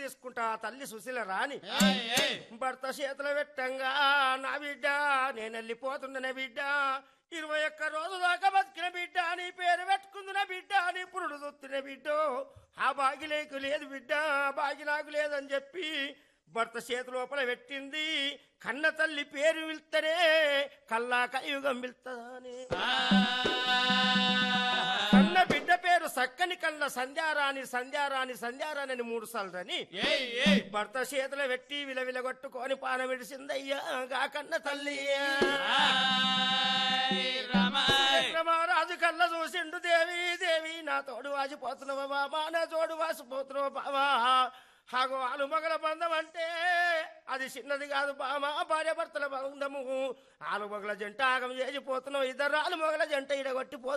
తీసుకుంటా ఆ తల్లి సుశీల రాని ఏయ్, ఏయ్. భర్త చేతులు పెట్టంగా నా బిడ్డ నేను వెళ్ళిపోతుండనే బిడ్డ ఇరవై ఒక్క రోజు దాకా బతికిన బిడ్డ నీ పేరు పెట్టుకుందున బిడ్డ నీ పురుడు దొత్తిన బిడ్డ ఆ బాగిలేకు లేదు బిడ్డ ఆ బాగి నాకు లేదని చెప్పి భర్త చేతి లోపల పెట్టింది కన్న తల్లి పేరు పిలుస్తనే కల్లా కయుగం పిలుస్తుందని కన్న బిడ్డ పేరు సక్కని కళ్ళ సంధ్యారాణి సంధ్యారాణి సంధ్యారాణి అని మూడు సార్లు అని ఏయ్, ఏయ్. భర్త చేతులు పెట్టి విలవిలగొట్టుకొని పాన విడిసిందయ్యా గా కన్న తల్లి ఆయ్, రామాయ్. రాజు కళ్ళ చూసిండు దేవి దేవి నా తోడు వాసిపోతున్నావా బాబా నా తోడు వాసిపోతున్నావా బాబా హాగో ఆలు మగల బంధం అంటే అది చిన్నది కాదు బామా భార్య భర్తల బంధము ఆలు మగల జంట ఆగం చేసిపోతున్నావు ఇద్దరు ఆలు మగల జంట ఇడగొట్టిపో